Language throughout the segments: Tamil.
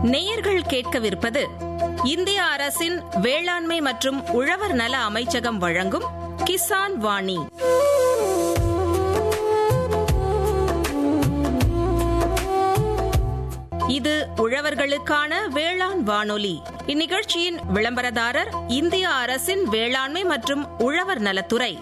நேயர்கள் கேட்கவிருப்பது இந்திய அரசின் வேளாண்மை மற்றும் உழவர் நல அமைச்சகம் வழங்கும் கிசான் வாணி இது உழவர்களுக்கான வேளாண் வானொலி இந்நிகழ்ச்சியின் விளம்பரதாரர் இந்திய அரசின் வேளாண்மை மற்றும் உழவர் நலத்துறை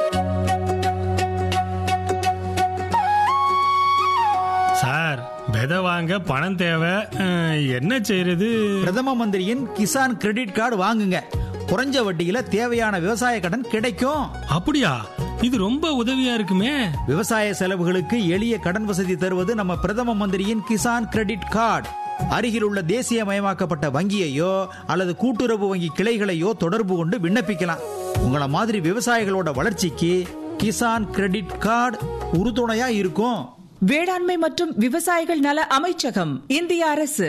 சார் விதை வாங்க பணம் தேவை அஹ், என்ன செய்யறது பிரதம மந்திரியின் கிசான் கிரெடிட் கார்டு வாங்குங்க குறைஞ்ச வட்டியில தேவையான விவசாய கடன் கிடைக்கும் அப்படியா இது ரொம்ப உதவியா இருக்குமே விவசாய செலவுகளுக்கு எளிய கடன் வசதி தருவது நம்ம பிரதம மந்திரியின் கிசான் கிரெடிட் கார்டு அருகில் உள்ள தேசியமயமாக்கப்பட்ட வங்கியையோ அல்லது கூட்டுறவு வங்கி கிளைகளையோ தொடர்பு கொண்டு விண்ணப்பிக்கலாம் உங்கள மாதிரி விவசாயிகளோட வளர்ச்சிக்கு கிசான் கிரெடிட் கார்டு உறுதுணையா இருக்கும் வேளாண்மை மற்றும் விவசாயிகள் நல அமைச்சகம் இந்திய அரசு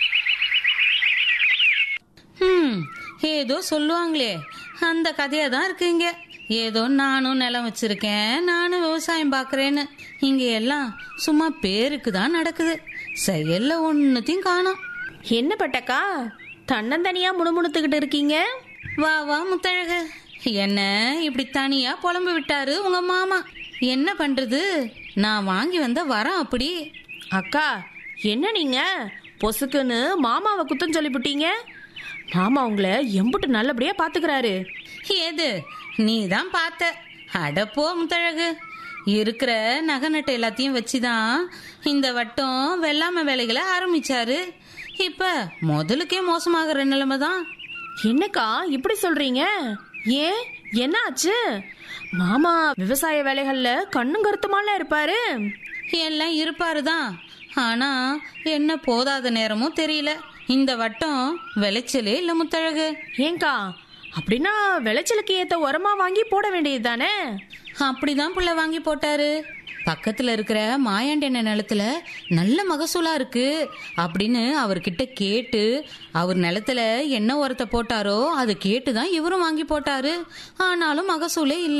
ஹம், ஏதோ சொல்லுவாங்களே அந்த கதையா தான் இருக்குங்க ஏதோ நானும் நிலம் வச்சிருக்கேன் நானும் விவசாயம் பார்க்கறேன்னு இங்க எல்லாம் சும்மா பேருக்கு தான் நடக்குது செயல்ல ஒன்னுத்தையும் காணோம் என்ன பட்டக்கா தன்னந்தனியா முணுமுணுத்துக்கிட்டு இருக்கீங்க வா வா முத்தழக என்ன இப்படி தனியா புலம்பு விட்டாரு உங்க மாமா என்ன பண்றது நான் வாங்கி வந்த வரம் அப்படி அக்கா என்ன நீங்க பொசுக்குன்னு மாமாவை குத்தம் சொல்லிவிட்டீங்க மாமா உங்களை எம்புட்டு நல்லபடியா பாத்துக்கிறாரு ஏது நீ தான் பார்த்த அடப்போ முத்தழகு இருக்கிற நகை நட்டு எல்லாத்தையும் வச்சுதான் இந்த வட்டம் வெள்ளாமை வேலைகளை ஆரம்பிச்சாரு இப்ப முதலுக்கே மோசமாகிற நிலைமை தான் என்னக்கா இப்படி சொல்றீங்க ஏன் என்ன ஆச்சு மாமா விவசாய வேலைகள்ல கண்ணும் கருத்துமால இருப்பாரு எல்லாம் இருப்பாரு தான் ஆனா என்ன போதாத நேரமும் தெரியல இந்த வட்டம் விளைச்சலே இல்ல முத்தழகு ஏங்கா அப்படின்னா விளைச்சலுக்கு ஏத்த உரமா வாங்கி போட வேண்டியது தானே அப்படிதான் புள்ள வாங்கி போட்டாரு பக்கத்துல இருக்கிற மாயாண்டெண்ண நிலத்துல நல்ல மகசூலா இருக்கு அப்படின்னு அவர்கிட்ட கேட்டு அவர் நிலத்துல என்ன உரத்தை போட்டாரோ அதை கேட்டு தான் இவரும் வாங்கி போட்டாரு ஆனாலும் மகசூலே இல்ல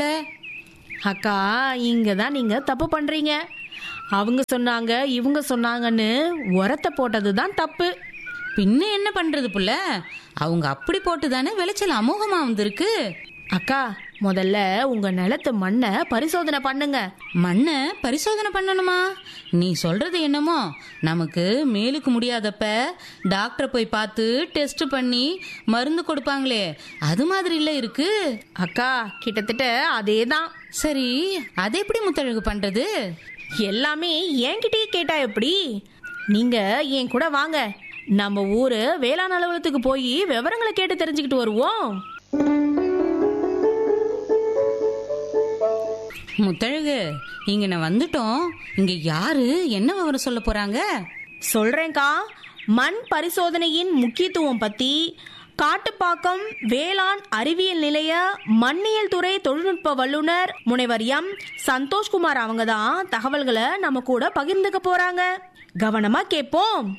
அக்கா இங்க தான் நீங்க தப்பு பண்றீங்க அவங்க சொன்னாங்க இவங்க சொன்னாங்கன்னு உரத்தை போட்டது தான் தப்பு பின்ன என்ன பண்றது புள்ள அவங்க அப்படி போட்டு தானே விளைச்சல் அமோகமா வந்திருக்கு அக்கா முதல்ல உங்க நிலத்து மண்ணை பரிசோதனை பண்ணுங்க மண்ணை பரிசோதனை பண்ணணுமா நீ சொல்றது என்னமோ நமக்கு மேலுக்கு முடியாதப்ப டாக்டரை போய் பார்த்து டெஸ்ட் பண்ணி மருந்து கொடுப்பாங்களே அது மாதிரி இல்ல இருக்கு அக்கா கிட்டத்தட்ட அதே தான் சரி அதை எப்படி முத்தழகு பண்றது எல்லாமே என்கிட்டயே கேட்டா எப்படி நீங்க என் கூட வாங்க நம்ம ஊரு வேளாண் அலுவலகத்துக்கு போய் விவரங்களை கேட்டு தெரிஞ்சுக்கிட்டு வருவோம் முத்தழகு இங்க நான் வந்துட்டோம் இங்க யாரு என்ன விவரம் சொல்ல போறாங்க சொல்றேன்க்கா மண் பரிசோதனையின் முக்கியத்துவம் பத்தி காட்டுப்பாக்கம் வேளாண் அறிவியல் நிலைய மண்ணியல் துறை தொழில்நுட்ப வல்லுனர் முனைவர் எம் சந்தோஷ்குமார் அவங்க தான் தகவல்களை நம்ம கூட பகிர்ந்துக்க போறாங்க கவனமா கேட்போம்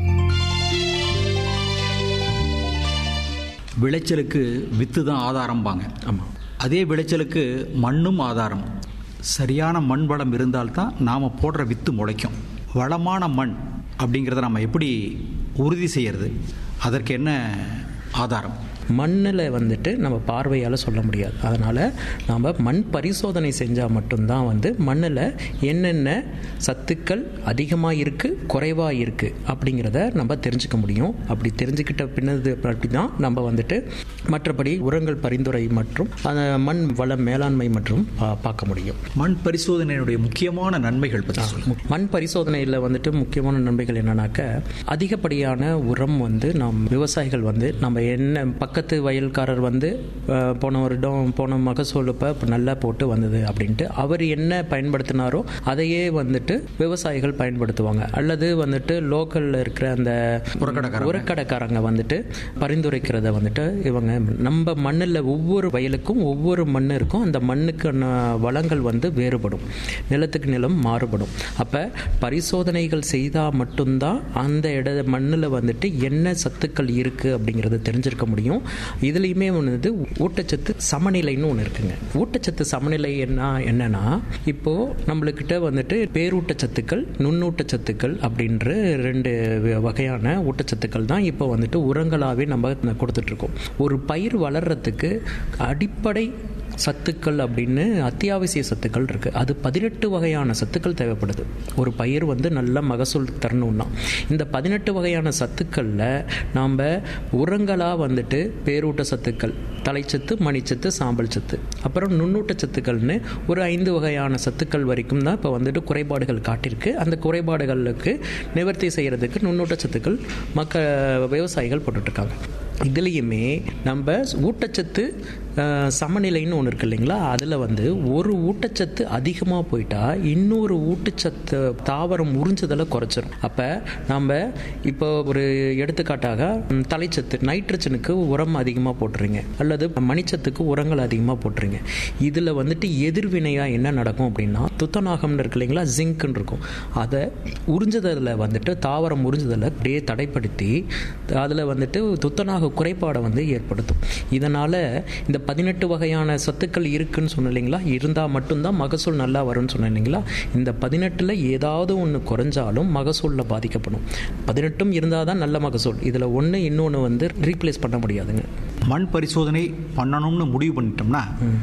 விளைச்சலுக்கு வித்து தான் ஆதாரம்பாங்க ஆமாம் அதே விளைச்சலுக்கு மண்ணும் ஆதாரம் சரியான மண் வளம் இருந்தால்தான் நாம் போடுற வித்து முளைக்கும் வளமான மண் அப்படிங்கிறத நம்ம எப்படி உறுதி செய்யறது அதற்கு என்ன ஆதாரம் மண்ணில் வந்துட்டு நம்ம பார்வையால் சொல்ல முடியாது அதனால் நாம் மண் பரிசோதனை செஞ்சால் மட்டும்தான் வந்து மண்ணில் என்னென்ன சத்துக்கள் அதிகமாக இருக்குது குறைவாக இருக்குது அப்படிங்கிறத நம்ம தெரிஞ்சுக்க முடியும் அப்படி தெரிஞ்சுக்கிட்ட பின்னது அப்படி தான் நம்ம வந்துட்டு மற்றபடி உரங்கள் பரிந்துரை மற்றும் அந்த மண் வள மேலாண்மை மற்றும் பா- பார்க்க முடியும் மண் பரிசோதனையினுடைய முக்கியமான நன்மைகள் பற்றி சொல்லுங்க மண் பரிசோதனையில் வந்துட்டு முக்கியமான நன்மைகள் என்னன்னாக்க அதிகப்படியான உரம் வந்து நம் விவசாயிகள் வந்து நம்ம என்ன பக்கத்து வயல்காரர் வந்து அஹ், போன வருடம் போன மகசூல் இப்போ நல்லா போட்டு வந்தது அப்படின்ட்டு அவர் என்ன பயன்படுத்தினாரோ அதையே வந்துட்டு விவசாயிகள் பயன்படுத்துவாங்க அல்லது வந்துட்டு லோக்கலில் இருக்கிற அந்த உரக்கடைக்காரங்க. உரக்கடைக்காரங்க வந்துட்டு பரிந்துரைக்கிறத வந்துட்டு இவங்க நம்ம மண்ணில் ஒவ்வொரு வயலுக்கும் ஒவ்வொரு மண் இருக்கும் அந்த மண்ணுக்கான வளங்கள் வந்து வேறுபடும் நிலத்துக்கு நிலம் மாறுபடும் அப்போ பரிசோதனைகள் செய்தால் மட்டும்தான் அந்த இட மண்ணில் வந்துட்டு என்ன சத்துக்கள் இருக்குது அப்படிங்கிறத தெரிஞ்சிருக்க முடியும் இதுலேயுமே வந்து ஊட்டச்சத்து சமநிலைன்னு ஒன்று இருக்குங்க ஊட்டச்சத்து சமநிலை என்ன என்னன்னா இப்போ நம்மளுக்கிட்ட வந்துட்டு பேரூட்டச்சத்துக்கள் நுண்ணூட்டச்சத்துக்கள் அப்படின்ற ரெண்டு வ- வகையான ஊட்டச்சத்துக்கள் தான் இப்போ வந்துட்டு உரங்களாகவே நம்ம கொடுத்துட்ருக்கோம் ஒரு பயிர் வளர்றதுக்கு அடிப்படை சத்துக்கள் அப்படின்னு அத்தியாவசிய சத்துக்கள் இருக்கு அது பதினெட்டு வகையான சத்துக்கள் தேவைப்படுது ஒரு பயிர் வந்து நல்ல மகசூல் தரணும்னா இந்த பதினெட்டு வகையான சத்துக்களில் நாம் உரங்களாக வந்துட்டு பேரூட்ட சத்துக்கள் தலைச்சத்து மணிச்சத்து சாம்பல் சத்து அப்புறம் நுண்ணூட்ட சத்துக்கள்னு ஒரு ஐந்து வகையான சத்துக்கள் வரைக்கும் தான் இப்போ வந்துட்டு குறைபாடுகள் காட்டியிருக்கு அந்த குறைபாடுகளுக்கு நிவர்த்தி செய்கிறதுக்கு நுண்ணூட்ட சத்துக்கள் மக்க விவசாயிகள் போட்டுட்ருக்காங்க இதுலேயுமே நம்ம ஊட்டச்சத்து அஹ், சமநிலைன்னு ஒன்று இருக்கு இல்லைங்களா அதில் வந்து ஒரு ஊட்டச்சத்து அதிகமாக போயிட்டா இன்னொரு ஊட்டச்சத்து தாவரம் உறிஞ்சுதலை குறைச்சிரும் அப்போ நம்ம இப்போ ஒரு எடுத்துக்காட்டாக ம், தலைச்சத்து நைட்ரஜனுக்கு உரம் அதிகமாக போட்டுறீங்க அல்லது மணிச்சத்துக்கு உரங்கள் அதிகமாக போட்டுறீங்க இதில் வந்துட்டு எதிர்வினையாக என்ன நடக்கும் அப்படின்னா துத்தநாகம்னு இருக்கு இல்லைங்களா ஜிங்க்னு இருக்கும் அதை உறிஞ்சுதலில் வந்துட்டு தாவரம் உறிஞ்சுதலை அப்படியே தடைப்படுத்தி அதில் வந்துட்டு துத்தநாக குறைபாடை வந்து ஏற்படுத்தும் இதனால் இந்த பதினெட்டு வகையான சத்துக்கள் இருக்குன்னு சொன்னேன் இல்லைங்களா இருந்தால் மட்டும்தான் மகசூல் நல்லா வரும்னு சொன்னேன் இல்லைங்களா இந்த பதினெட்டில் ஏதாவது ஒன்று குறைஞ்சாலும் மகசூலில் பாதிக்கப்படும் பதினெட்டும் இருந்தால் தான் நல்ல மகசூல் இதில் ஒன்று இன்னொன்று வந்து ரீப்ளேஸ் பண்ண முடியாதுங்க மண் பரிசோதனை பண்ணணும்னு முடிவு பண்ணிட்டோம்னா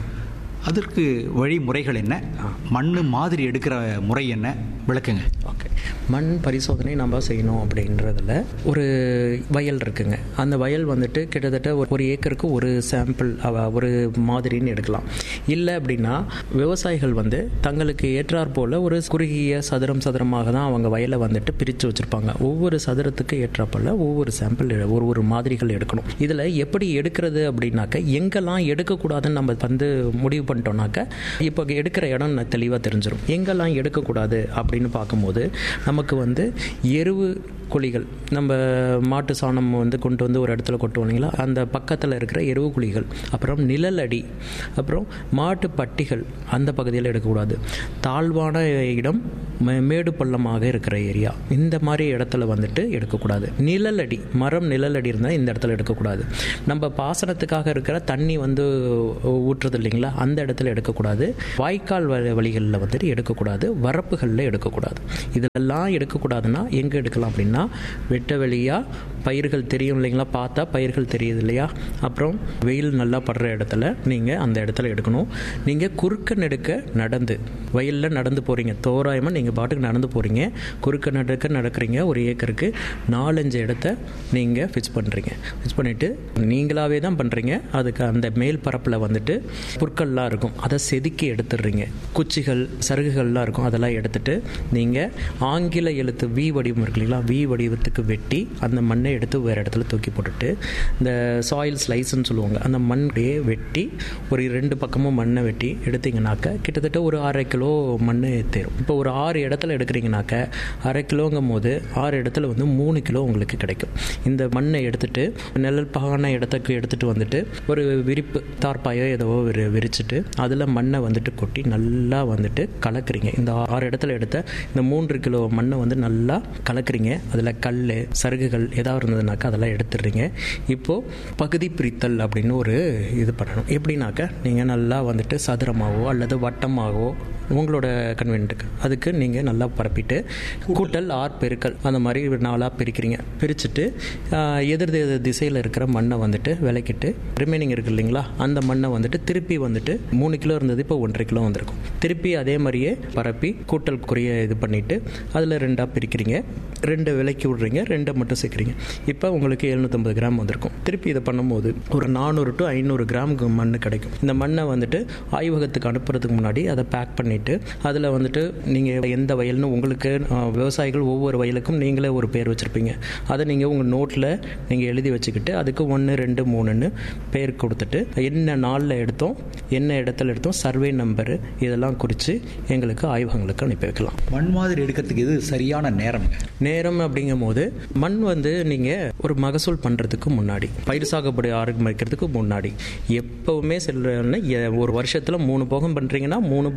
அதற்கு வழிமுறைகள் என்ன மண் மாதிரி எடுக்கிற முறை என்ன விளக்குங்க ஓகே மண் பரிசோதனை நம்ம செய்யணும் அப்படின்றதுல ஒரு வயல் இருக்குங்க அந்த வயல் வந்துட்டு கிட்டத்தட்ட ஒரு- ஒரு ஏக்கருக்கு ஒரு சாம்பிள் ஒரு மாதிரின்னு எடுக்கலாம் இல்லை அப்படின்னா விவசாயிகள் வந்து தங்களுக்கு ஏற்றாற் போல ஒரு குறுகிய சதுரம் சதுரமாக தான் அவங்க வயலை வந்துட்டு பிரித்து வச்சுருப்பாங்க ஒவ்வொரு சதுரத்துக்கு ஏற்றாப்போல ஒவ்வொரு சாம்பிள் ஒரு ஒரு மாதிரிகள் எடுக்கணும் இதில் எப்படி எடுக்கிறது அப்படின்னாக்க எங்கெல்லாம் எடுக்கக்கூடாதுன்னு நம்ம வந்து முடிவு பண்ணிட்டோம்னாக்க இப்போ எடுக்கிற இடம் தெளிவாக தெரிஞ்சிடும் எங்கெல்லாம் எடுக்கக்கூடாது அப்படின்னு பார்க்கும்போது நமக்கு வந்து எருவு குழிகள் நம்ம மாட்டு சாணம் வந்து கொண்டு வந்து ஒரு இடத்துல கொட்டுவோம் இல்லைங்களா அந்த பக்கத்தில் இருக்கிற எருவு குழிகள் அப்புறம் நிழல் அடி அப்புறம் மாட்டு பட்டிகள் அந்த பகுதியில் எடுக்கக்கூடாது தாழ்வான இடம் மே- மேடு பள்ளமாக இருக்கிற ஏரியா இந்த மாதிரி இடத்துல வந்துட்டு எடுக்கக்கூடாது நிழல் அடி மரம் நிழல் அடி இருந்தால் இந்த இடத்துல எடுக்கக்கூடாது நம்ம பாசனத்துக்காக இருக்கிற தண்ணி வந்து ஊற்றுறது இல்லைங்களா அந்த இடத்துல எடுக்கக்கூடாது வாய்க்கால் வ- வழிகளில் வந்துட்டு எடுக்கக்கூடாது வரப்புகளில் எடுக்கக்கூடாது இதெல்லாம் எடுக்கக்கூடாதுன்னா எங்கே எடுக்கலாம் அப்படின்னா வெட்ட வெளியாக பயிர்கள் தெரியும் இல்லைங்களா பார்த்தா பயிர்கள் தெரியுது இல்லையா அப்புறம் வெயில் நல்லா படுற இடத்துல நீங்கள் அந்த இடத்துல எடுக்கணும் நீங்கள் குறுக்க நெடுக்க நடந்து வயலில் நடந்து போகிறீங்க தோராயமாக நீங்கள் பாட்டுக்கு நடந்து போகிறீங்க குறுக்க நடுக்க நடக்கிறீங்க ஒரு ஏக்கருக்கு நாலஞ்சு இடத்த நீங்கள் ஃபிக்ஸ் பண்ணுறீங்க ஃபிக்ஸ் பண்ணிவிட்டு நீங்களாகவே தான் பண்ணுறீங்க அதுக்கு அந்த மேல் பரப்பில் வந்துட்டு புற்கள்லாம் இருக்கும் அதை செதுக்கி எடுத்துடுறீங்க குச்சிகள் சருகுகள்லாம் இருக்கும் அதெல்லாம் எடுத்துட்டு நீங்கள் ஆங்கில எழுத்து வி வடிவம் இருக்கு இல்லைங்களா வி வடிவத்துக்கு வெட்டி அந்த மண்ணை எடுத்து வேறு இடத்துல தூக்கி போட்டுட்டு இந்த சாயில் ஸ்லைஸ்ன்னு சொல்லுவாங்க அந்த மண்ணையே வெட்டி ஒரு ரெண்டு பக்கமும் மண்ணை வெட்டி எடுத்தீங்கன்னாக்க கிட்டத்தட்ட ஒரு அரை கிலோ மண் தேரும் இப்போ ஒரு ஆறு இடத்துல எடுக்கிறீங்கனாக்க அரை கிலோங்கும் போது ஆறு இடத்துல வந்து மூணு கிலோ உங்களுக்கு கிடைக்கும் இந்த மண்ணை எடுத்துட்டு நிழல் பாகான இடத்துக்கு எடுத்துட்டு வந்துட்டு ஒரு விரிப்பு தார்ப்பாயோ ஏதோ ஒரு விரிச்சிட்டு அதில் மண்ணை வந்துட்டு கொட்டி நல்லா வந்துட்டு கலக்குறீங்க இந்த ஆறு இடத்துல எடுத்த இந்த மூன்று கிலோ மண்ணை வந்து நல்லா கலக்குறீங்க அதில் கல் சருகுகள் ஏதாவது இருந்ததுனாக்கா அதெல்லாம் எடுத்துடுறீங்க இப்போது பகுதி பிரித்தல் அப்படின்னு ஒரு இது பண்ணணும் எப்படின்னாக்க நீங்கள் நல்லா வந்துட்டு சதுரமாகவோ அல்லது வட்டமாகவோ உங்களோட கன்வென்ட்டுக்கு அதுக்கு நீங்கள் நல்லா பரப்பிட்டு கூட்டல் ஆர் பெருக்கல் அந்த மாதிரி நாளாக பிரிக்கிறீங்க பிரிச்சுட்டு ஆஹ், எதிர் தி- திசையில் இருக்கிற மண்ணை வந்துட்டு விளக்கிட்டு ரிமைனிங் இருக்கு இல்லைங்களா அந்த மண்ணை வந்துட்டு திருப்பி வந்துட்டு மூணு கிலோ இருந்தது இப்போ ஒன்றரை கிலோ வந்திருக்கும் திருப்பி அதே மாதிரியே பரப்பி கூட்டல் குறைய இது பண்ணிவிட்டு அதில் ரெண்டாக பிரிக்கிறீங்க ரெண்டு விலைக்கு விடுறீங்க ரெண்டை மட்டும் சேர்க்குறீங்க இப்போ உங்களுக்கு எழுநூற்றம்பது கிராம் வந்திருக்கும் திருப்பி இதை பண்ணும்போது ஒரு நானூறு டு ஐநூறு கிராம் கு- மண் கிடைக்கும் இந்த மண்ணை வந்துட்டு ஆய்வகத்துக்கு அனுப்புறதுக்கு முன்னாடி அதை பேக் பண்ணிவிட்டு அதில் வந்துட்டு நீங்கள் எந்த வயல்னு உங்களுக்கு அஹ், விவசாயிகள் ஒவ்வொரு வயலுக்கும் நீங்களே ஒரு பேர் வச்சுருப்பீங்க அதை நீங்கள் உங்கள் நோட்டில் நீங்கள் எழுதி வச்சுக்கிட்டு அதுக்கு ஒன்று ரெண்டு மூணுன்னு பேர் கொடுத்துட்டு என்ன நாளில் எடுத்தோம் என்ன இடத்துல எடுத்தோம் சர்வே நம்பரு இதெல்லாம் குறித்து எங்களுக்கு ஆய்வகங்களுக்கு அனுப்பி வைக்கலாம் மண் மாதிரி எடுக்கிறதுக்கு இது சரியான நேரம்ங்க நேரம் அப்படிங்கும் போது மண் வந்து நீங்கள் ஒரு மகசூல் பண்ணுறதுக்கு முன்னாடி பயிர் சாகுபடி ஆரம்பிக்கிறதுக்கு முன்னாடி எப்பவுமே செல்றேன்னா ஒரு வருஷத்தில் மூணு போகம் பண்ணுறீங்கன்னா மூணு போகமும்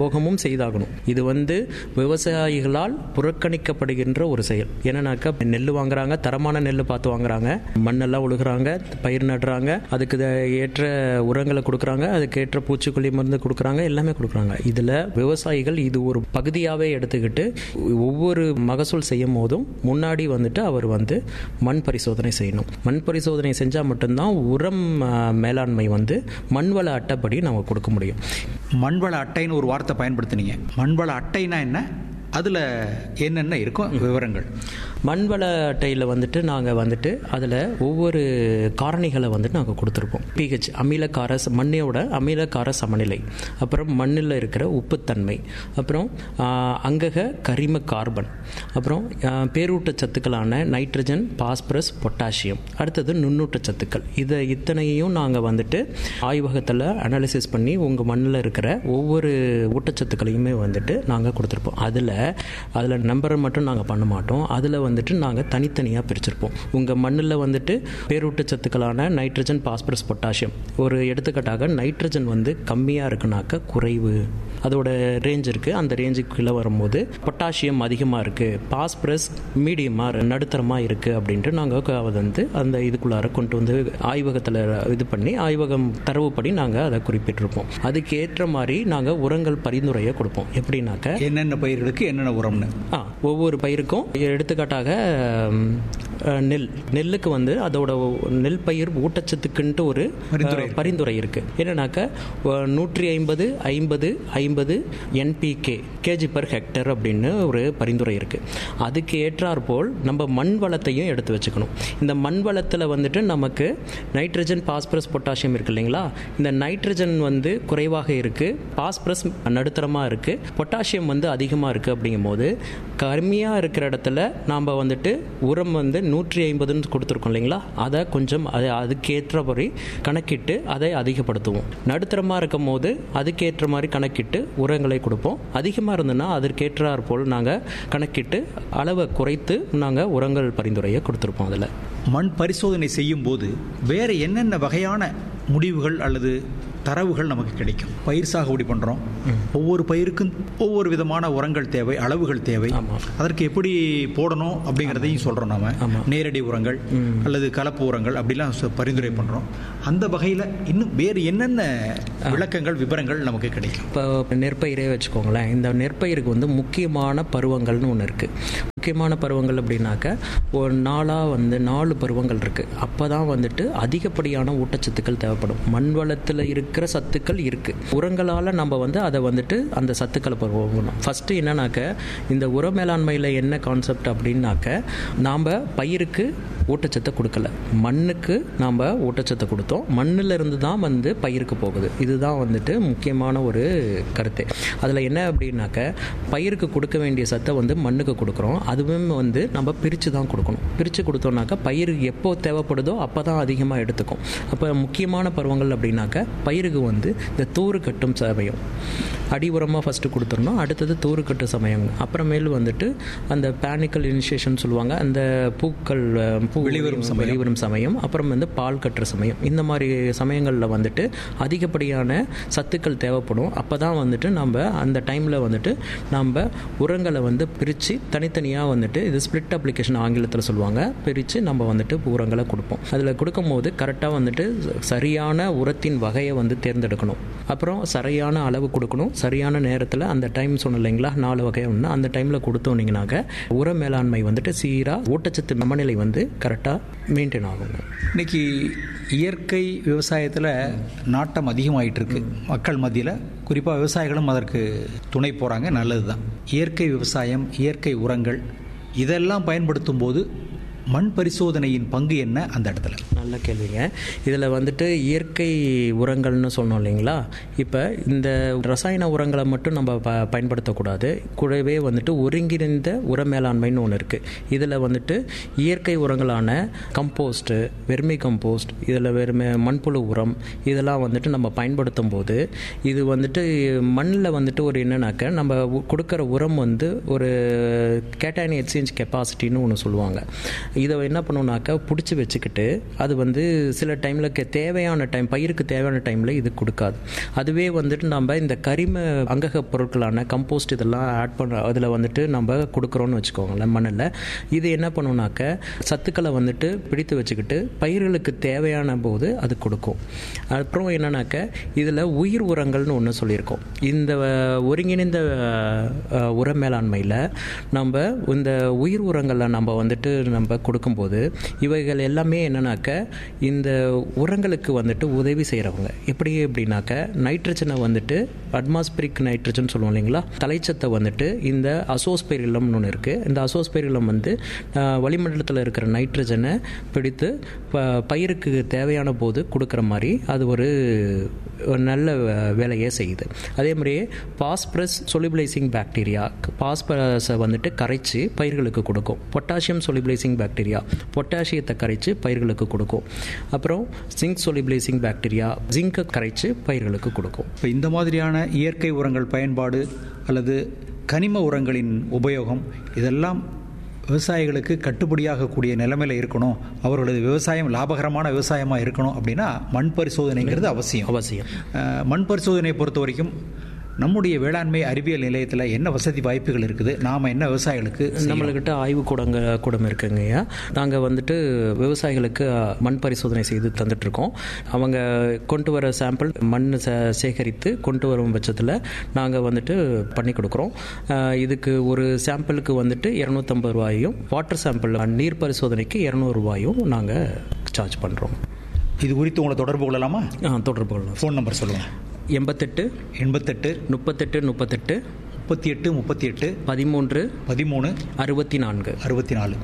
செய்தாகணும் இது வந்து விவசாயிகளால் புறக்கணிக்கப்படுகின்ற ஒரு செயல் என்னன்னாக்கா நெல் வாங்குறாங்க தரமான நெல் பார்த்து வாங்குறாங்க மண்ணெல்லாம் உழுகுறாங்க பயிர் நடுறாங்க அதுக்கு த- ஏற்ற உரங்களை கொடுக்குறாங்க அதுக்கு ஏற்ற பூச்சிக்கொல்லி மருந்து கொடுக்குறாங்க எல்லாமே கொடுக்குறாங்க இதில் விவசாயிகள் இது ஒரு பகுதியாகவே எடுத்துக்கிட்டு ஒவ்வொரு மகசூல் செய்யும் போதும் முன்னாடி வந்துட்டு அவர் வந்து மண் பரிசோதனை செய்யணும் மண் பரிசோதனை செஞ்சால் மட்டும்தான் உரம் ஆ, மேலாண்மை வந்து மண்வள அட்டைப்படி நம்ம கொடுக்க முடியும் மண்வள அட்டைன்னு ஒரு வார்த்தை பயன்படுத்துனீங்க மண்வள அட்டைனா என்ன அதில் என்னென்ன இருக்கும் விவரங்கள் மண்வள அட்டையில் வந்துட்டு நாங்கள் வந்துட்டு அதில் ஒவ்வொரு காரணிகளை வந்துட்டு நாங்கள் கொடுத்துருப்போம் பிஹெச் அமிலக்கார ச- மண்ணோட அமிலக்கார சமநிலை அப்புறம் மண்ணில் இருக்கிற உப்புத்தன்மை அப்புறம் ஆஹ், அங்கக கரிம கார்பன் அப்புறம் ஆஹ், பேரூட்டச் சத்துக்களான நைட்ரஜன் பாஸ்பரஸ் பொட்டாசியம் அடுத்தது நுண்ணூட்டச் சத்துக்கள் இதை இத்தனையும் நாங்கள் வந்துட்டு ஆய்வகத்தில் அனாலிசிஸ் பண்ணி உங்கள் மண்ணில் இருக்கிற ஒவ்வொரு ஊட்டச்சத்துக்களையுமே வந்துட்டு நாங்கள் கொடுத்துருப்போம் அதில் அதில் நம்பரை மட்டும் நாங்கள் பண்ண மாட்டோம் அதில் வந்துட்டு நாங்கள் தனித்தனியாக பிரிச்சிருப்போம் உங்கள் மண்ணில் வந்துட்டு பேரூட்டச்சத்துக்களான நைட்ரஜன் பாஸ்பரஸ் பொட்டாசியம் ஒரு எடுத்துக்காட்டாக நைட்ரஜன் வந்து கம்மியாக இருக்குனாக்க குறைவு அதோட ரேஞ்ச் இருக்குது அந்த ரேஞ்சுக்கு கீழே வரும்போது பொட்டாசியம் அதிகமாக இருக்குது பாஸ்பரஸ் மீடியமாக நடுத்தரமாக இருக்குது அப்படின்ட்டு நாங்கள் வந்து அந்த இதுக்குள்ளார கொண்டு வந்து ஆய்வகத்தில் இது பண்ணி ஆய்வகம் தரவுப்படி நாங்கள் அதை குறிப்பிட்டிருப்போம் அதுக்கு ஏற்ற மாதிரி நாங்கள் உரங்கள் பரிந்துரையை கொடுப்போம் எப்படின்னாக்க என்னென்ன பயிர்களுக்கு என்னென்ன உரம்னு ஆ ஒவ்வொரு பயிருக்கும் எடுத்துக்காட்டாக ம், அஹ், நெல் நெல்லுக்கு வந்து அதோட நெல் பயிர் ஊட்டச்சத்துக்குன்ட்டு ஒரு பரிந்துரை அஹ், பரிந்துரை இருக்கு என்னன்னாக்க அஹ், நூற்றி ஐம்பது ஐம்பது ஐம்பது என்பிகே கேஜி பர் ஹெக்டர் அப்படின்னு ஒரு பரிந்துரை இருக்கு அதுக்கு ஏற்றாற்போல் நம்ம மண் வளத்தையும் எடுத்து வச்சுக்கணும் இந்த மண் வளத்தில் வந்துட்டு நமக்கு நைட்ரஜன் பாஸ்பரஸ் பொட்டாசியம் இருக்கு இல்லைங்களா இந்த நைட்ரஜன் வந்து குறைவாக இருக்கு பாஸ்பரஸ் நடுத்தரமாக இருக்கு பொட்டாசியம் வந்து அதிகமாக இருக்கு அப்படிங்கும்போது கம்மியாக இருக்கிற இடத்துல நாம் வந்துட்டு உரம் வந்து நூற்றி ஐம்பதுன்னு கொடுத்துருக்கோம் இல்லைங்களா அதை கொஞ்சம் அதை அதுக்கேற்றபடி கணக்கிட்டு அதை அதிகப்படுத்துவோம் நடுத்தரமாக இருக்கும் போது அதுக்கேற்ற மாதிரி கணக்கிட்டு உரங்களை கொடுப்போம் அதிகமாக இருந்ததுன்னா அதற்கேற்றாற் போல் நாங்கள் கணக்கிட்டு அளவை குறைத்து நாங்கள் உரங்கள் பரிந்துரையை கொடுத்துருப்போம் அதில் மண் பரிசோதனை செய்யும் போது வேற என்னென்ன வகையான முடிவுகள் அல்லது தரவுகள் நமக்கு கிடைக்கும் பயிர் சாகுபடி பண்றோம் ஒவ்வொரு பயிருக்கும் ஒவ்வொரு விதமான உரங்கள் தேவை அளவுகள் தேவை ஆமா. அதற்கு எப்படி போடணும் அப்படிங்கிறதையும் சொல்றோம் நாம ஆமா. நேரடி உரங்கள் அல்லது கலப்பு உரங்கள் அப்படிலாம் சொ- பரிந்துரை பண்றோம் அந்த வகையில இன்னும் வேறு என்னென்ன விளக்கங்கள் விவரங்கள் நமக்கு கிடைக்கும் இப்போ நெற்பயிரே வச்சுக்கோங்களேன் இந்த நெற்பயிருக்கு வந்து முக்கியமான பருவங்கள்னு ஒன்று இருக்குது முக்கியமான பருவங்கள் அப்படின்னாக்க ஒரு நாளாக வந்து நாலு பருவங்கள் இருக்குது அப்போ தான் வந்துட்டு அதிகப்படியான ஊட்டச்சத்துக்கள் தேவைப்படும் மண் வளத்தில் இருக்கிற சத்துக்கள் இருக்குது உரங்களால் நம்ம வந்து அதை வந்துட்டு அந்த சத்துக்களை பருவணும் ஃபஸ்ட்டு என்னன்னாக்க இந்த உர மேலாண்மையில் என்ன கான்செப்ட் அப்படின்னாக்க நாம் பயிருக்கு ஊட்டச்சத்தை கொடுக்கல மண்ணுக்கு நாம் ஊட்டச்சத்தை கொடுத்தோம் மண்ணில் இருந்து தான் வந்து பயிருக்கு போகுது இதுதான் வந்துட்டு முக்கியமான ஒரு கருத்து அதில் என்ன அப்படின்னாக்க பயிருக்கு கொடுக்க வேண்டிய சத்தை வந்து மண்ணுக்கு கொடுக்குறோம் அதுவும் வந்து நம்ம பிரித்து தான் கொடுக்கணும் பிரித்து கொடுத்தோம்னாக்கா பயிருக்கு எப்போ தேவைப்படுதோ அப்போ தான் அதிகமாக எடுத்துக்கும் அப்போ முக்கியமான பருவங்கள் அப்படின்னாக்க பயிருக்கு வந்து இந்த தூறு கட்டும் சமயம் அடி உரமாக ஃபஸ்ட்டு கொடுத்துடணும் அடுத்தது தூறு கட்டு சமயம் அப்புறமேல் வந்துட்டு அந்த பேனிக்கல் இனிஷியேஷன் சொல்லுவாங்க அந்த பூக்கள் அஹ், பூ வெளிவரும் சமயம். வெளிவரும் சமயம் அப்புறம் வந்து பால் கட்டுற சமயம் இந்த மாதிரி சமயங்களில் வந்துட்டு அதிகப்படியான சத்துக்கள் தேவைப்படும் அப்போ தான் வந்துட்டு நம்ம அந்த டைமில் வந்துட்டு நம்ம உரங்களை வந்து பிரித்து தனித்தனியாக வந்துட்டு இது ஸ்பிளிட் அப்ளிகேஷன் ஆங்கிலத்தில் சொல்லுவாங்க பிரித்து நம்ம வந்துட்டு உரங்களை கொடுப்போம் அதில் கொடுக்கும்போது கரெக்டாக வந்துட்டு சரியான உரத்தின் வகையை வந்து தேர்ந்தெடுக்கணும் அப்புறம் சரியான அளவு கொடுக்கணும் சரியான நேரத்தில் அந்த டைம் சொன்னோம் இல்லைங்களா நாலு வகை ஒன்று அந்த டைமில் கொடுத்தோன்னீங்கனாக்க உர மேலாண்மை வந்துட்டு சீராக ஊட்டச்சத்து சமநிலை வந்து கரெக்டாக மெயின்டைன் ஆகுங்க இன்னைக்கு இயற்கை விவசாயத்தில் நாட்டம் அதிகமாயிட்டு இருக்கு மக்கள் மத்தியில் குறிப்பாக விவசாயிகளும் அதற்கு துணை போகிறாங்க நல்லது தான் இயற்கை விவசாயம் இயற்கை உரங்கள் இதெல்லாம் பயன்படுத்தும் போது மண் பரிசோதனையின் பங்கு என்ன அந்த இடத்துல நல்ல கேள்விங்க இதில் வந்துட்டு இயற்கை உரங்கள்னு சொன்னோம் இல்லைங்களா இப்போ இந்த ரசாயன உரங்களை மட்டும் நம்ம ப பயன்படுத்தக்கூடாது கூடவே வந்துட்டு ஒருங்கிணைந்த உர மேலாண்மைன்னு ஒன்று இருக்குது இதில் வந்துட்டு இயற்கை உரங்களான கம்போஸ்ட்டு வெர்மி கம்போஸ்ட் இதில் வெறுமே மண்புழு உரம் இதெல்லாம் வந்துட்டு நம்ம பயன்படுத்தும் போது இது வந்துட்டு மண்ணில் வந்துட்டு ஒரு என்னன்னாக்க நம்ம உ- கொடுக்குற உரம் வந்து ஒரு கேட்டானி எக்ஸ்சேஞ்ச் கெப்பாசிட்டின்னு ஒன்று சொல்லுவாங்க இதை என்ன பண்ணுவோம்னாக்கா பிடிச்சி வச்சுக்கிட்டு அது வந்து சில டைமில் தேவையான டைம் பயிருக்கு தேவையான டைமில் இது கொடுக்காது அதுவே வந்துட்டு நம்ம இந்த கரிம அங்கக பொருட்களான கம்போஸ்ட் இதெல்லாம் ஆட் பண்ண அதில் வந்துட்டு நம்ம கொடுக்குறோன்னு வச்சுக்கோங்களேன் மண்ணில் இது என்ன பண்ணுனாக்க சத்துக்களை வந்துட்டு பிடித்து வச்சுக்கிட்டு பயிர்களுக்கு தேவையான போது அது கொடுக்கும் அப்புறம் என்னன்னாக்க இதில் உயிர் உரங்கள்னு ஒன்று சொல்லியிருக்கோம் இந்த அஹ், ஒருங்கிணைந்த அஹ், உர மேலாண்மையில் நம்ம இந்த உயிர் உரங்களை நம்ம வந்துட்டு நம்ம கொடுக்கும்போது இவைகள் எல்லாமே என்னன்னாக்க இந்த உரங்களுக்கு வந்துட்டு உதவி செய்கிறவங்க எப்படி அப்படின்னாக்க நைட்ரஜனை வந்துட்டு அட்மாஸ்பிரிக் நைட்ரஜன் சொல்லுவோம் இல்லைங்களா தலைச்சத்தை வந்துட்டு இந்த அசோஸ்பெரிலம்னு ஒன்று இருக்குது இந்த அசோஸ்பெரிலம் வந்து அஹ், வளிமண்டலத்தில் இருக்கிற நைட்ரஜனை பிடித்து ப- பயிருக்கு தேவையான போது கொடுக்குற மாதிரி அது ஒரு ஒரு நல்ல வே- வேலையை செய்யுது அதே மாதிரியே பாஸ்பரஸ் சொலிபிளைசிங் பாக்டீரியா பாஸ்பரஸை வந்துட்டு கரைச்சி பயிர்களுக்கு கொடுக்கும் பொட்டாசியம் சொலிபிளைசிங் பாக்டீரியா பொட்டாசியத்தை கரைச்சி பயிர்களுக்கு கொடுக்கும் அப்புறம் ஜிங்க் சொலிபிளைசிங் பாக்டீரியா ஜிங்கை கரைச்சி பயிர்களுக்கு கொடுக்கும் இப்போ இந்த மாதிரியான இயற்கை உரங்கள் பயன்பாடு அல்லது கனிம உரங்களின் உபயோகம் இதெல்லாம் விவசாயிகளுக்கு கட்டுப்படியாகக்கூடிய நிலைமையில் இருக்கணும் அவர்களது விவசாயம் லாபகரமான விவசாயமாக இருக்கணும் அப்படின்னா மண் பரிசோதனைங்கிறது அவசியம் அவசியம் அஹ், மண் பரிசோதனையை பொறுத்த வரைக்கும் நம்முடைய வேளாண்மை அறிவியல் நிலையத்தில் என்ன வசதி வாய்ப்புகள் இருக்குது நாம் என்ன விவசாயிகளுக்கு செய்யலாம்? நம்மளுக்கிட்ட ஆய்வு கூடங்க கூடம் இருக்குங்கய்யா நாங்கள் வந்துட்டு விவசாயிகளுக்கு மண் பரிசோதனை செய்து தந்துட்டு இருக்கோம் அவங்க கொண்டு வர சாம்பிள் மண் சே- சேகரித்து கொண்டு வரும் பட்சத்தில் நாங்கள் வந்துட்டு பண்ணி கொடுக்குறோம் அஹ் இதுக்கு ஒரு சாம்பிளுக்கு வந்துட்டு இரநூத்தம்பது ரூபாயும் வாட்டர் சாம்பிள் நீர் பரிசோதனைக்கு இரநூறு ரூபாயும் நாங்கள் சார்ஜ் பண்ணுறோம் இது குறித்து உங்களை தொடர்பு கொள்ளலாமா தொடர்பு கொள்ளலாம் ஃபோன் நம்பர் சொல்லுங்கள் எண்பத்தெட்டு எண்பத்தெட்டு முப்பத்தெட்டு முப்பத்தெட்டு முப்பத்தி எட்டு முப்பத்தி எட்டு பதிமூன்று பதிமூணு அறுபத்தி நான்கு அறுபத்தி நாலு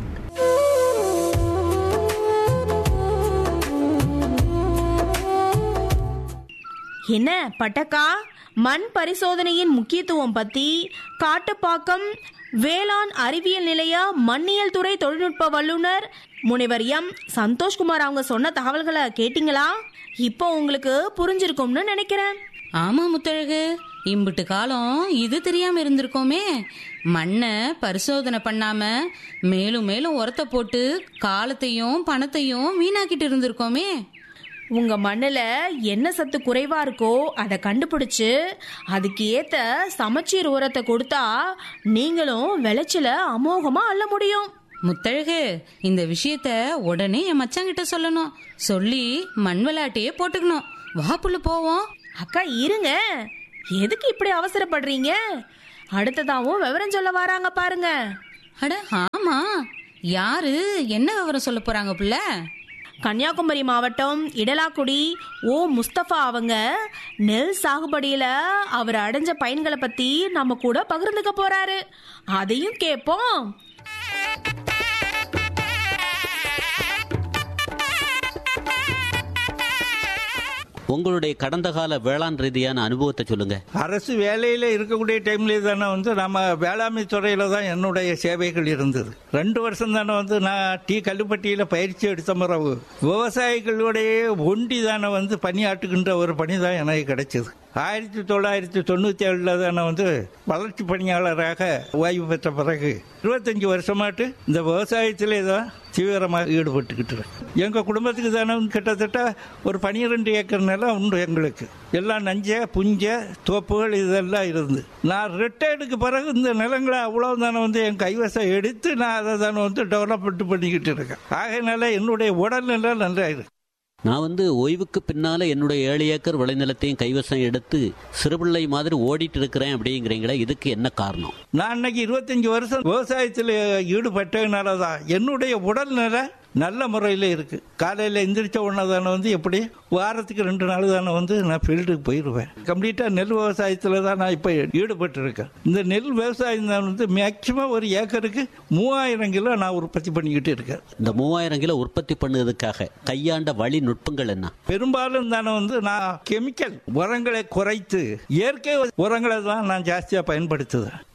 என்ன பட்டக்கா மண் பரிசோதனையின் முக்கியத்துவம் பத்தி காட்டுப்பாக்கம் வேளாண் அறிவியல் நிலைய மண்ணியல் துறை தொழில்நுட்ப வல்லுனர் முனைவர் எம் சந்தோஷ்குமார் அவங்க சொன்ன தகவல்களை கேட்டிங்களா இப்போ உங்களுக்கு புரிஞ்சிருக்கும்னு நினைக்கிறேன் ஆமா முத்தழகு இம்புட்டு காலம் இது தெரியாம இருந்திருக்கோமே மண்ணை பரிசோதனை பண்ணாம மேலும் மேலும் உரத்தை போட்டு காலத்தையும் பணத்தையும் வீணாக்கிட்டு இருந்திருக்கோமே உங்க மண்ணுல என்ன சத்து குறைவா இருக்கோ அதை கண்டுபிடிச்சு அதுக்கு ஏத்த சமச்சீர் உரத்தை கொடுத்தா நீங்களும் விளைச்சல அமோகமா அள்ள முடியும் முத்தழகு இந்த விஷயத்த உடனே என் மச்சாங்கிட்ட சொல்லணும் சொல்லி மண் விளையாட்டையே போட்டுக்கணும் வா புள்ள போவோம் அக்கா இருங்க எதுக்கு இப்படி அவசரப்படுறீங்க அடுத்ததாவும் விவரம் சொல்ல வராங்க பாருங்க அட ஆமா யாரு என்ன விவரம் சொல்ல போறாங்க புள்ள கன்னியாகுமரி மாவட்டம் இடலாக்குடி ஓ முஸ்தபா அவங்க நெல் சாகுபடியில அவர் அடைஞ்ச பயன்களை பத்தி நம்ம கூட பகிர்ந்துக்க போறாரு அதையும் கேட்போம் உங்களுடைய கடந்த கால வேளாண் ரீதியான அனுபவத்தை சொல்லுங்க அரசு வேலையில் இருக்கக்கூடிய டைம்ல தானே வந்து நம்ம வேளாண்மை துறையில தான் என்னுடைய சேவைகள் இருந்தது ரெண்டு வருஷம் தானே வந்து நான் டீ கல்லுப்பட்டியில் பயிற்சி எடுத்த பிறகு விவசாயிகளுடைய ஒண்டி தானே வந்து பணியாற்றுகின்ற ஒரு பணி தான் எனக்கு கிடைச்சது ஆயிரத்தி தொள்ளாயிரத்தி தொண்ணூத்தி ஏழுல தானே வந்து வளர்ச்சி பணியாளராக ஓய்வு பெற்ற பிறகு இருபத்தஞ்சு வருஷமாட்டு இந்த விவசாயத்திலே தான் தீவிரமாக ஈடுபட்டுக்கிட்டு இருக்கேன். எங்க குடும்பத்துக்கு தானே கிட்டத்தட்ட ஒரு பனிரெண்டு ஏக்கர் நிலம் உண்டு எங்களுக்கு எல்லாம் நஞ்ச புஞ்ச தோப்புகள் இதெல்லாம் இருந்து நான் ரிட்டையர்டுக்கு பிறகு இந்த நிலங்களை அவ்வளவு தானே வந்து என் கைவசம் எடுத்து நான் அதை தானே வந்து டெவலப்மெண்ட் பண்ணிக்கிட்டு இருக்கேன் ஆகையினால என்னுடைய உடல்நிலை நல்லா இருக்கு நான் வந்து ஓய்வுக்கு பின்னால என்னுடைய ஏழு ஏக்கர் விளைநிலத்தையும் கைவசம் எடுத்து சிறுபிள்ளை மாதிரி ஓடிட்டு இருக்கிறேன் அப்படிங்கிறீங்களே இதுக்கு என்ன காரணம் நான் அன்னைக்கு இருபத்தஞ்சு வருஷம் விவசாயத்தில் ஈடுபட்டதுனால தான் என்னுடைய உடல்நிலை நல்ல முறையில் இருக்கு காலையில் எந்திரிச்ச உடனே தானே வந்து எப்படி வாரத்துக்கு ரெண்டு நாள் தானே வந்து நான் ஃபீல்டுக்கு போயிடுவேன் கம்ப்ளீட்டாக நெல் விவசாயத்தில் தான் நான் இப்போ ஈடுபட்டு இருக்கேன் இந்த நெல் விவசாயம் தான் வந்து மேக்சிமம் ஒரு ஏக்கருக்கு மூவாயிரம் கிலோ நான் உற்பத்தி பண்ணிக்கிட்டு இருக்கேன் இந்த மூவாயிரம் கிலோ உற்பத்தி பண்ணுவதற்காக கையாண்ட வழி நுட்பங்கள் என்ன பெரும்பாலும் தானே வந்து நான் கெமிக்கல் உரங்களை குறைத்து இயற்கை உரங்களை தான் நான் ஜாஸ்தியாக பயன்படுத்துவேன்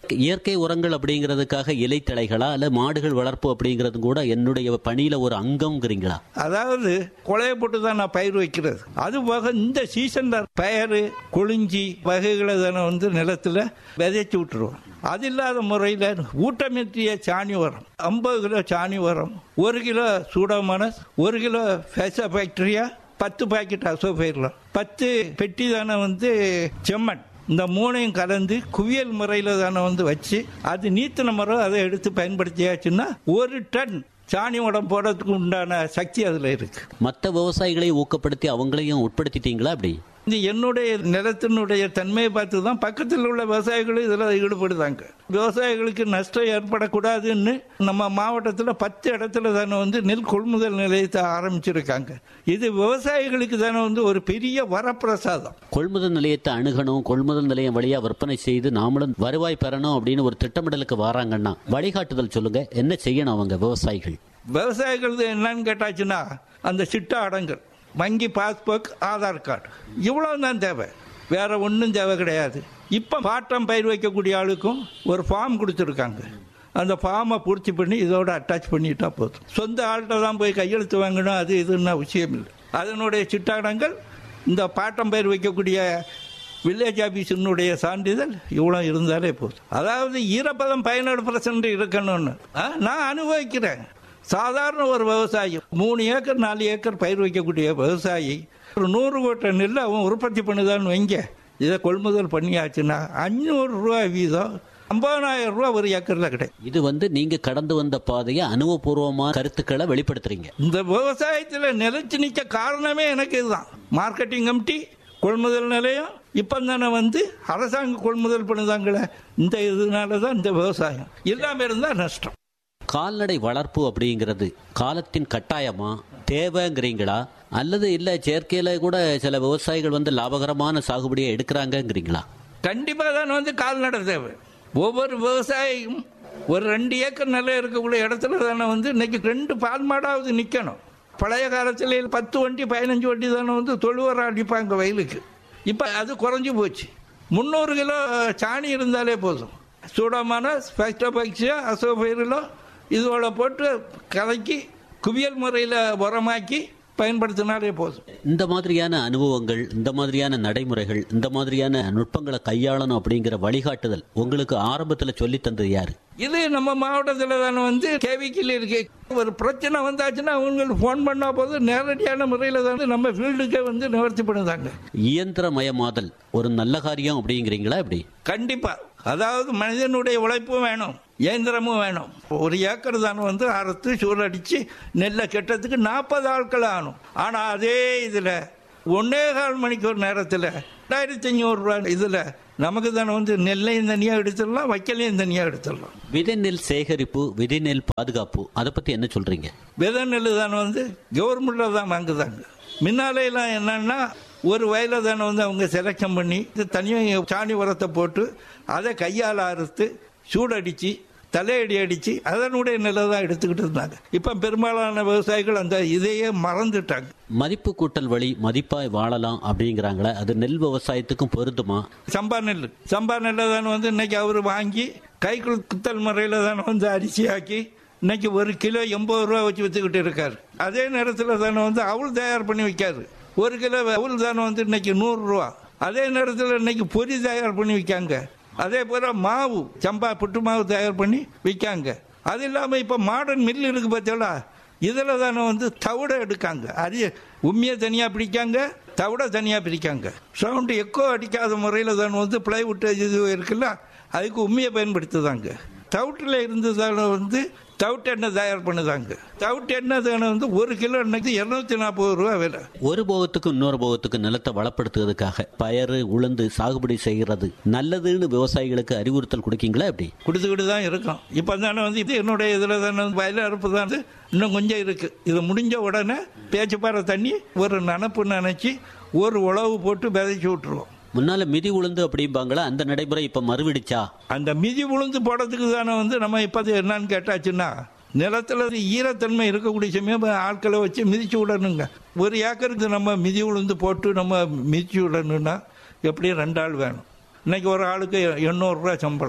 இயற்கை உரங்கள் அப்படிங்கிறதுக்காக இலைத்தழைகளா அல்ல மாடுகள் வளர்ப்பு அப்படிங்கிறது கூட என்னுடைய பணியில ஒரு அங்கம்ங்கிறீங்களா அதாவது கொலையை போட்டு தான் நான் பயிர் வைக்கிறது அது போக இந்த சீசன்ல பயிர் கொளிஞ்சி வகைகளை தானே வந்து நிலத்துல விதைச்சு விட்டுருவோம் அது இல்லாத முறையில் ஊட்டமிட்டிய சாணி உரம் ஐம்பது கிலோ சாணி உரம் ஒரு கிலோ சூடோமோனஸ் ஒரு கிலோ ஃபேசா பாக்டீரியா பத்து பாக்கெட் அசோபயிரலாம் பத்து பெட்டி தானே வந்து செம்மண் இந்த மூணையும் கலந்து குவியல் முறையில் தானே வந்து வச்சு அது நீத்தின முறை அதை எடுத்து பயன்படுத்தியாச்சுன்னா ஒரு டன் சாணி உடம் போடுறதுக்கு உண்டான சக்தி அதில் இருக்கு மற்ற விவசாயிகளை ஊக்கப்படுத்தி அவங்களையும் உட்படுத்திட்டீங்களா அப்படி இது என்னுடைய நிலத்தினுடைய தன்மையை பார்த்து தான் பக்கத்தில் உள்ள விவசாயிகளும் இதில் ஈடுபடுதாங்க விவசாயிகளுக்கு நஷ்டம் ஏற்படக்கூடாதுன்னு நம்ம மாவட்டத்தில் பத்து இடத்துல தானே வந்து நெல் கொள்முதல் நிலையத்தை ஆரம்பிச்சிருக்காங்க இது விவசாயிகளுக்கு தானே வந்து ஒரு பெரிய வரப்பிரசாதம் கொள்முதல் நிலையத்தை அணுகணும் கொள்முதல் நிலையம் வழியா விற்பனை செய்து நாமளும் வருவாய் பெறணும் அப்படின்னு ஒரு திட்டமிடலுக்கு வராங்கன்னா வழிகாட்டுதல் சொல்லுங்க என்ன செய்யணும் அவங்க விவசாயிகள் விவசாயிகள் என்னன்னு கேட்டாச்சுன்னா அந்த சிட்டா அடங்கல் வங்கி பாஸ்புக் ஆதார் கார்டு இவ்வளவு தான் தேவை வேற ஒன்றும் தேவை கிடையாது இப்போ பாட்டம் பயிர் வைக்கக்கூடிய ஆளுக்கும் ஒரு ஃபார்ம் கொடுத்துருக்காங்க அந்த ஃபார்மை பூர்த்தி பண்ணி இதோட அட்டாச் பண்ணிட்டா போதும் சொந்த ஆள்கிட்ட தான் போய் கையெழுத்து வாங்கணும் அது இதுன்னு அவசியம் இல்லை அதனுடைய சிட்டாடங்கள் இந்த பாட்டம் பயிர் வைக்கக்கூடிய வில்லேஜ் ஆபீஸினுடைய சான்றிதழ் இவ்வளோ இருந்தாலே போதும் அதாவது ஈரப்பதம் பதினேழு பர்சன்ட் இருக்கணும்னு ஆ, நான் அனுபவிக்கிறேன் சாதாரண ஒரு விவசாயி மூணு ஏக்கர் நாலு ஏக்கர் பயிர் வைக்கக்கூடிய விவசாயி ஒரு நூறு கோட்டை நெல் அவன் உற்பத்தி பண்ணுதான்னு வைங்க இதை கொள்முதல் பண்ணியாச்சுன்னா அஞ்சூறு ரூபா வீதம் ஐம்பதாயிரம் ரூபா ஒரு ஏக்கர்ல கிடைக்கும் இது வந்து நீங்க கடந்து வந்த பாதையை அனுபவபூர்வமான கருத்துக்களை வெளிப்படுத்துறீங்க இந்த விவசாயத்தில் நிலைச்சு நிற்க காரணமே எனக்கு இதுதான் மார்க்கெட்டிங் கமிட்டி கொள்முதல் நிலையம் இப்போ தானே வந்து அரசாங்கம் கொள்முதல் பண்ணுதாங்களே இந்த இதனால தான் இந்த விவசாயம் இல்லாமல் இருந்தால் நஷ்டம் கால்நடை வளர்ப்பு அப்படிங்கிறது காலத்தின் கட்டாயமா தேவைங்கிறீங்களா அல்லது இல்ல செயற்கையில கூட சில விவசாயிகள் வந்து லாபகரமான சாகுபடியை எடுக்கிறாங்கங்கிறீங்களா கண்டிப்பாக தானே வந்து கால்நடை தேவை ஒவ்வொரு விவசாயியும் ஒரு ரெண்டு ஏக்கர் நிலம் இருக்கக்கூடிய இடத்துல தானே வந்து இன்னைக்கு ரெண்டு பால் மாடாவது நிற்கணும் பழைய காலத்தில் பத்து வண்டி பதினஞ்சு வண்டி தானே வந்து தொழுவரம் அடிப்பாங்க வயலுக்கு இப்போ அது குறைஞ்சி போச்சு முந்நூறு கிலோ சாணி இருந்தாலே போதும் சூடமான ஸ்பெக்டோபக்சியா அசோபயிரிலோ இதோட போட்டு கலக்கி குவியல் முறையில் உரமாக்கி பயன்படுத்தினாலே போதும் இந்த மாதிரியான அனுபவங்கள் இந்த மாதிரியான நடைமுறைகள் இந்த மாதிரியான நுட்பங்களை கையாளணும் அப்படிங்கிற வழிகாட்டுதல் உங்களுக்கு ஆரம்பத்துல சொல்லி தந்தது யாரு இது நம்ம மாவட்டத்தில் தானே வந்து கேவிக்கில் இருக்கு ஒரு பிரச்சனை வந்தாச்சுன்னா அவங்களுக்கு ஃபோன் பண்ணா போது நேரடியான முறையில் தானே நம்ம ஃபீல்டுக்கே வந்து நிவர்த்தி பண்ணுதாங்க இயந்திரமயமாதல் ஒரு நல்ல காரியம் அப்படிங்கிறீங்களா இப்படி கண்டிப்பா அதாவது மனிதனுடைய உழைப்பும் வேணும் இயந்திரமும் வேணும் ஒரு ஏக்கர் தானே வந்து அறுத்து சூழடிச்சு நெல்லை கெட்டதுக்கு நாற்பது ஆட்கள் ஆகணும் ஆனால் அதே இதில் ஒன்னே கால் மணிக்கு ஒரு நேரத்தில் ரெண்டாயிரத்தி ஐநூறு ரூபா இதில் நமக்கு தானே வந்து நெல்லையும் தனியாக எடுத்துடலாம் வைக்கலையும் தனியாக எடுத்துடலாம் விதை நெல் சேகரிப்பு விதை நெல் பாதுகாப்பு அதை பத்தி என்ன சொல்றீங்க விதை நெல் தானே வந்து கவர்மெண்ட்டில் தான் வாங்குதாங்க முன்னாலையெல்லாம் என்னன்னா ஒரு வயலை தானே வந்து அவங்க செலெக்ஷன் பண்ணி இது தனியாக சாணி உரத்தை போட்டு அதை கையால் அறுத்து சூடடிச்சு தலையடி அடிச்சு அதனுடைய நிலை தான் எடுத்துக்கிட்டு இருந்தாங்க இப்போ பெரும்பாலான விவசாயிகள் அந்த இதையே மறந்துட்டாங்க மதிப்பு கூட்டல் வழி மதிப்பாய் வாழலாம் அப்படிங்கிறாங்களே அது நெல் விவசாயத்துக்கும் பொருந்துமா சம்பா நெல் சம்பா நெல்லை தானே வந்து இன்னைக்கு அவர் வாங்கி கைக்குள் குத்தல் முறையில் தானே வந்து அரிசி ஆக்கி இன்னைக்கு ஒரு கிலோ எண்பது ரூபா வச்சு வித்துக்கிட்டு இருக்காரு அதே நேரத்தில் தானே வந்து அவள் தயார் பண்ணி வைக்காரு ஒரு கிலோ அவள் தானே வந்து இன்னைக்கு நூறு ரூபா அதே நேரத்தில் இன்னைக்கு பொரி தயார் பண்ணி விற்காங்க அதே போல மாவு சம்பா புட்டு மாவு தயார் பண்ணி விற்காங்க அது இல்லாமல் இப்போ மாடர்ன் மில் இருக்கு பார்த்தீங்களா இதில் தானே வந்து தவிடை எடுக்காங்க அரிய உண்மையை தனியாக பிடிக்காங்க தவிடை தனியாக பிரிக்காங்க சவுண்டு எக்கோ அடிக்காத முறையில் தானே வந்து பிளைவுட் இது இருக்குல்ல அதுக்கு உண்மையை பயன்படுத்துதாங்க தவிட்டில் இருந்து தானே வந்து தவிட்டு எண்ணெய் தயார் பண்ணுதாங்க தவிட்டு எண்ணெய் தானே வந்து ஒரு கிலோ எண்ணெய்க்கு இரநூத்தி நாற்பது ரூபா விலை ஒரு போகத்துக்கு இன்னொரு போகத்துக்கு நிலத்தை வளப்படுத்துவதற்காக பயறு உளுந்து சாகுபடி செய்கிறது நல்லதுன்னு விவசாயிகளுக்கு அறிவுறுத்தல் கொடுக்கீங்களா எப்படி கொடுத்துக்கிட்டு தான் இருக்கோம் இப்போ தானே வந்து இது என்னுடைய இதில் தானே வந்து வயல அறுப்பு தான் வந்து இன்னும் கொஞ்சம் இருக்குது இது முடிஞ்ச உடனே பேச்சுப்பாறை தண்ணி ஒரு நனப்பு நினச்சி ஒரு உழவு போட்டு விதைச்சி விட்டுருவோம் முன்னால மிதி உளுந்து அப்படிம்பாங்களா அந்த நடைமுறை இப்ப மறுவிடுச்சா அந்த மிதி உளுந்து போடுறதுக்கு தானே வந்து நம்ம இப்போ என்னன்னு கேட்டாச்சுன்னா நிலத்தில் ஈரத்தன்மை இருக்கக்கூடிய சமயம் ஆட்களை வச்சு மிதிச்சு விடணுங்க ஒரு ஏக்கருக்கு நம்ம மிதி உளுந்து போட்டு நம்ம மிதிச்சு விடணும்னா எப்படியும் ரெண்டு ஆள் வேணும் இன்னைக்கு ஒரு ஆளுக்கு எண்ணூறுரூவா சம்பளம்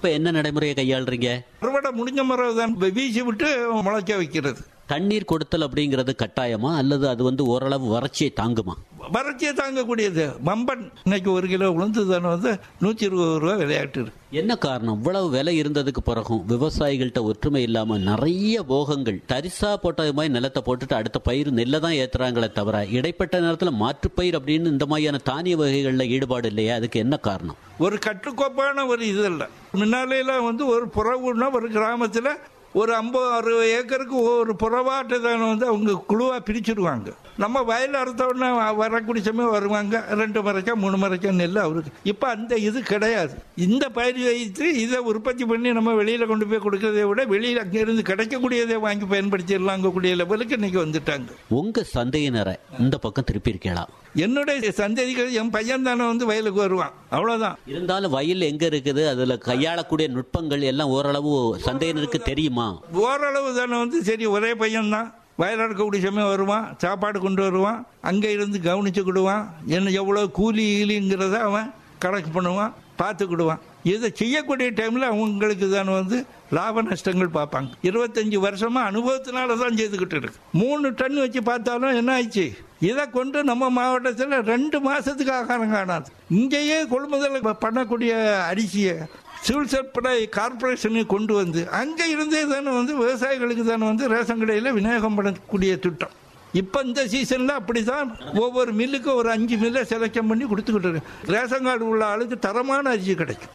அப்ப என்ன நடைமுறையை கையாளுறீங்க அறுவடை முடிஞ்ச முறை தான் வீசி விட்டு முளைக்க வைக்கிறது தண்ணீர் கொடுத்தல் அப்படிங்கிறது கட்டாயமா அல்லது அது வந்து ஓரளவு வறட்சியை தாங்குமா வறட்சியை தாங்கக்கூடியது மம்பன் இன்னைக்கு ஒரு கிலோ உளுந்து தானே வந்து நூற்றி இருபது ரூபா விளையாட்டு இருக்கு என்ன காரணம் இவ்வளவு விலை இருந்ததுக்கு பிறகும் விவசாயிகள்கிட்ட ஒற்றுமை இல்லாம நிறைய போகங்கள் தரிசா போட்ட மாதிரி நிலத்தை போட்டுட்டு அடுத்த பயிர் நெல்லை தான் ஏத்துறாங்களே தவிர இடைப்பட்ட நேரத்துல மாற்றுப்பயிர் அப்படின்னு இந்த மாதிரியான தானிய வகைகள்ல ஈடுபாடு இல்லையா அதுக்கு என்ன காரணம் ஒரு கட்டுக்கோப்பான ஒரு இது இல்லை முன்னாலேலாம் வந்து ஒரு புறவுன்னா ஒரு கிராமத்தில் ஒரு ஐம்பது அறுபது ஏக்கருக்கு ஒரு புறவாட்டை தானே வந்து அவங்க குழுவாக பிரிச்சிருவாங்க நம்ம வயல் அறுத்த உடனே வரக்கூடிய சமயம் வருவாங்க ரெண்டு மரைக்கா மூணு மரைக்கா நெல் அவருக்கு இப்போ அந்த இது கிடையாது இந்த பயிர் வைத்து இதை உற்பத்தி பண்ணி நம்ம வெளியில் கொண்டு போய் கொடுக்கறதை விட வெளியில் அங்கேருந்து கிடைக்கக்கூடியதை வாங்கி பயன்படுத்திடலாங்கக்கூடிய லெவலுக்கு இன்னைக்கு வந்துட்டாங்க உங்க சந்தையினரை இந்த பக்கம் திருப்பி இருக்கலாம் என்னுடைய சந்ததிகள் என் பையன் தானே வந்து வயலுக்கு வருவான் அவ்வளோதான் இருந்தாலும் வயல் எங்க இருக்குது அதுல கையாளக்கூடிய நுட்பங்கள் எல்லாம் ஓரளவு சந்தையினருக்கு தெரியுமா ஓரளவு தானே வந்து சரி ஒரே பையன்தான் வயல் இருக்கக்கூடிய சமயம் வருவான் சாப்பாடு கொண்டு வருவான் அங்கே இருந்து கவனிச்சுக்கிடுவான் என்ன எவ்வளோ கூலி ஈலிங்கிறத அவன் கணக்கு பண்ணுவான் பார்த்துக்கிடுவான் இதை செய்யக்கூடிய டைமில் அவங்களுக்கு தானே வந்து லாப நஷ்டங்கள் பார்ப்பாங்க இருபத்தஞ்சி வருஷமா அனுபவத்தினால தான் செய்துக்கிட்டு இருக்கு மூணு டன் வச்சு பார்த்தாலும் என்ன ஆயிடுச்சு இதை கொண்டு நம்ம மாவட்டத்தில் ரெண்டு மாசத்துக்கு ஆகாரம் காணாது இங்கேயே கொள்முதல் பண்ணக்கூடிய அரிசியை சிவில் சப்ளை கார்பரேஷனுக்கு கொண்டு வந்து அங்கே இருந்தே தானே வந்து விவசாயிகளுக்கு தானே வந்து ரேஷன் கடையில் விநியோகம் பண்ணக்கூடிய திட்டம் இப்போ இந்த சீசனில் அப்படி தான் ஒவ்வொரு மில்லுக்கும் ஒரு அஞ்சு மில்லை செலக்ஷன் பண்ணி கொடுத்துக்கிட்டு இருக்கு ரேஷன் கார்டு உள்ள ஆளுக்கு தரமான அரிசி கிடைக்கும்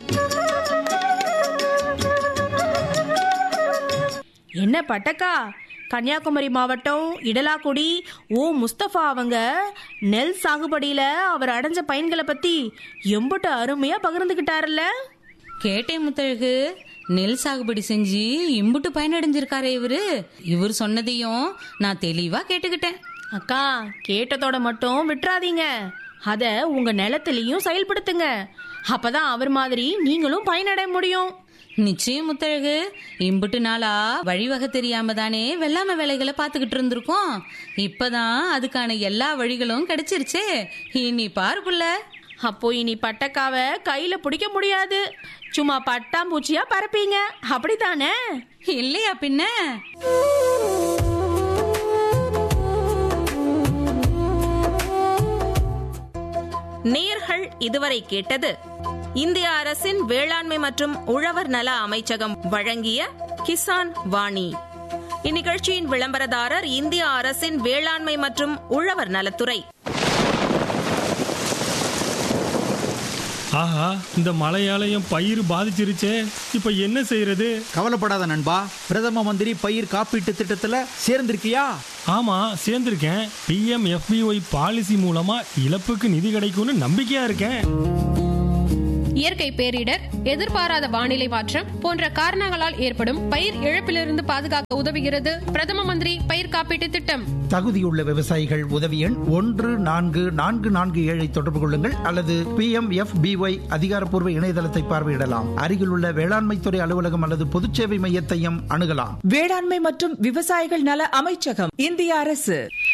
என்ன பட்டக்கா கன்னியாகுமரி மாவட்டம் இடலாக்குடி ஓ முஸ்தபா அவங்க நெல் சாகுபடியில அவர் அடைஞ்ச பயன்களை பத்தி எம்புட்டு அருமையா பகிர்ந்துகிட்டாருல்ல கேட்டேன் முத்தழகு நெல் சாகுபடி செஞ்சு இம்புட்டு பயனடைஞ்சிருக்காரே இவரு இவர் சொன்னதையும் நான் தெளிவா கேட்டுக்கிட்டேன் அக்கா கேட்டதோட மட்டும் விட்டுறாதீங்க அத உங்க நிலத்திலையும் செயல்படுத்துங்க அப்பதான் அவர் மாதிரி நீங்களும் பயனடைய முடியும் நிச்சயம் முத்தழகு இம்புட்டு நாளா வழிவகை தெரியாம தானே வெள்ளாமை வேலைகளை பார்த்துக்கிட்டு இருந்திருக்கோம் இப்பதான் அதுக்கான எல்லா வழிகளும் கிடைச்சிருச்சே இனி பாரு புள்ள அப்போ இனி பட்டக்காவை கையில பிடிக்க முடியாது சும்மா பட்டாம்பூச்சியா பறப்பீங்க அப்படித்தானே இல்லையா பின்ன நேர்கள் இதுவரை கேட்டது இந்திய அரசின் வேளாண்மை மற்றும் உழவர் நல அமைச்சகம் வழங்கிய கிசான் வாணி இந்நிகழ்ச்சியின் விளம்பரதாரர் இந்திய அரசின் வேளாண்மை மற்றும் உழவர் நலத்துறை ஆஹா இந்த மழையாலயம் பயிர் பாதிச்சிருச்சே இப்ப என்ன செய்யறது கவலைப்படாத நண்பா பிரதம மந்திரி பயிர் காப்பீட்டு திட்டத்துல சேர்ந்திருக்கியா ஆமா சேர்ந்திருக்கேன் பிஎம் எஃபிஒய் பாலிசி மூலமா இழப்புக்கு நிதி கிடைக்கும்னு நம்பிக்கையா இருக்கேன் இயற்கை பேரிடர் எதிர்பாராத வானிலை மாற்றம் போன்ற காரணங்களால் ஏற்படும் பயிர் இழப்பிலிருந்து பாதுகாக்க உதவுகிறது பிரதம மந்திரி பயிர் காப்பீட்டு திட்டம் தகுதியுள்ள விவசாயிகள் உதவி எண் ஒன்று நான்கு நான்கு நான்கு ஏழை தொடர்பு கொள்ளுங்கள் அல்லது பி எம் எஃப் பிஒய் அதிகாரப்பூர்வ இணையதளத்தை பார்வையிடலாம் அருகிலுள்ள வேளாண்மைத்துறை அலுவலகம் அல்லது பொதுச்சேவை மையத்தையும் அணுகலாம் வேளாண்மை மற்றும் விவசாயிகள் நல அமைச்சகம் இந்திய அரசு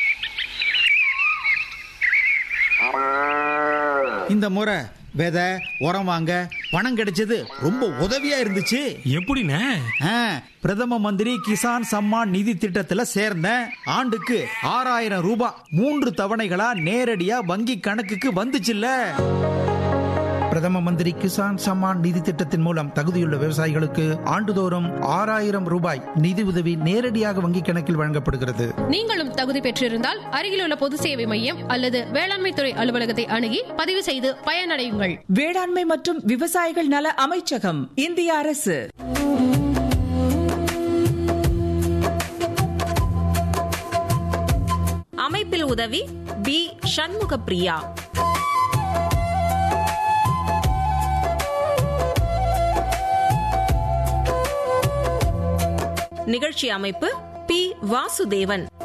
இந்த முறை விதை உரம் வாங்க பணம் கிடைச்சது ரொம்ப உதவியா இருந்துச்சு எப்படிண்ணே ஆ, பிரதம மந்திரி கிசான் சம்மான் நிதி திட்டத்துல சேர்ந்தேன் ஆண்டுக்கு ஆறாயிரம் ரூபாய் மூன்று தவணைகளா நேரடியா வங்கி கணக்குக்கு வந்துச்சுல்ல பிரதம மந்திரி கிசான் சம்மான் நிதி திட்டத்தின் மூலம் தகுதியுள்ள விவசாயிகளுக்கு ஆண்டுதோறும் ஆறாயிரம் ரூபாய் நிதி உதவி நேரடியாக வங்கிக் கணக்கில் வழங்கப்படுகிறது நீங்களும் தகுதி பெற்றிருந்தால் அருகிலுள்ள பொது சேவை மையம் அல்லது வேளாண்மை துறை அலுவலகத்தை அணுகி பதிவு செய்து பயனடையுங்கள் வேளாண்மை மற்றும் விவசாயிகள் நல அமைச்சகம் இந்திய அரசு அமைப்பில் உதவி பி சண்முக பிரியா நிகழ்ச்சி அமைப்பு பி வாசுதேவன்